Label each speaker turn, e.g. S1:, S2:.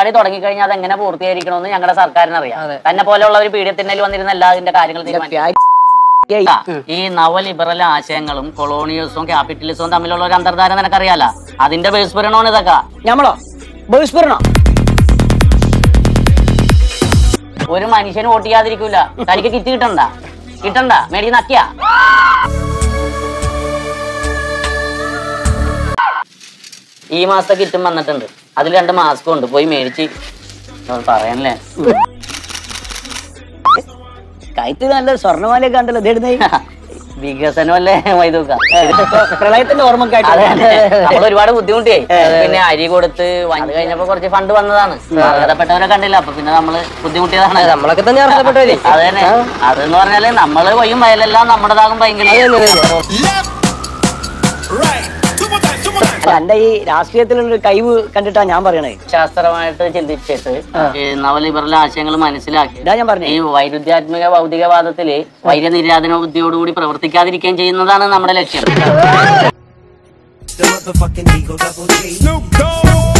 S1: പരിപാടി തുടങ്ങിക്കഴിഞ്ഞാൽ അത് എങ്ങനെ പൂർത്തീകരിക്കണമെന്ന് ഞങ്ങളുടെ സർക്കാരിന് അറിയാം തന്നെ പോലെയുള്ള ഒരു പീഡിയത്തിന്നതിൽ വന്നിരുന്ന എല്ലാ അതിന്റെ കാര്യങ്ങൾ തീരുമാനിക്കും ആ, ഈ നവലിബറൽ ആശയങ്ങളും കൊളോണിയലിസവും ക്യാപിറ്റലിസവും തമ്മിലുള്ള ഒരു അന്തർധാര നിനക്കറിയാലോ അതിന്റെ ബഹിസ്ഫുരണമാണ് ഇതൊക്കെ
S2: ഞമ്മളോ ബഹിഷ്കരണോ
S1: ഒരു മനുഷ്യന് വോട്ട് ചെയ്യാതിരിക്കൂല തനിക്ക് കിറ്റ് കിട്ടണ്ട കിട്ടണ്ട മേടി നക്കിയ ഈ മാസത്തെ കിറ്റും വന്നിട്ടുണ്ട് അതിൽ രണ്ട് മാസ്കും ഉണ്ട് പോയി മേടിച്ച് അത് പറയാനല്ലേ
S2: കയത്തിൽ നല്ല സ്വർണ്ണമാലയൊക്കെ ഉണ്ടല്ലോ ഇതെടുന്നേ
S1: വികസനമല്ലേ വൈദൂക്ക
S2: പ്രളയത്തിന്റെ ഓർമ്മക്കായിട്ട്
S1: അതെ അതെ നമ്മൾ ഒരുപാട് ബുദ്ധിമുട്ടിയായി പിന്നെ അരി കൊടുത്ത് അത് കഴിഞ്ഞപ്പോ കുറച്ച് ഫണ്ട് വന്നതാണ് അർഹതപ്പെട്ടവരെ കണ്ടില്ല അപ്പൊ പിന്നെ നമ്മള് ബുദ്ധിമുട്ടിയതാണ്
S2: നമ്മളൊക്കെ തന്നെ അർഹതപ്പെട്ടവരെ
S1: അത് തന്നെ അതെന്ന് പറഞ്ഞാല് നമ്മള് വയ്യും വയലെല്ലാം നമ്മുടേതാകും ഭയങ്കര
S2: എന്റെ ഈ രാഷ്ട്രീയത്തിലുള്ള കഴിവ് കണ്ടിട്ടാ ഞാൻ പറയണേ
S1: ശാസ്ത്രമായിട്ട് ചിന്തിച്ചിട്ട് ഈ നവലിബറൽ ആശയങ്ങൾ മനസ്സിലാക്കി
S2: ഇതാ ഞാൻ പറഞ്ഞേ
S1: ഈ വൈരുദ്ധ്യാത്മിക ഭൗതികവാദത്തില് വൈര്യനിര്യാതന ബുദ്ധിയോടുകൂടി പ്രവർത്തിക്കാതിരിക്കുകയും ചെയ്യുന്നതാണ് നമ്മുടെ ലക്ഷ്യം
S3: The motherfucking Eagle Double G. Snoop Dogg.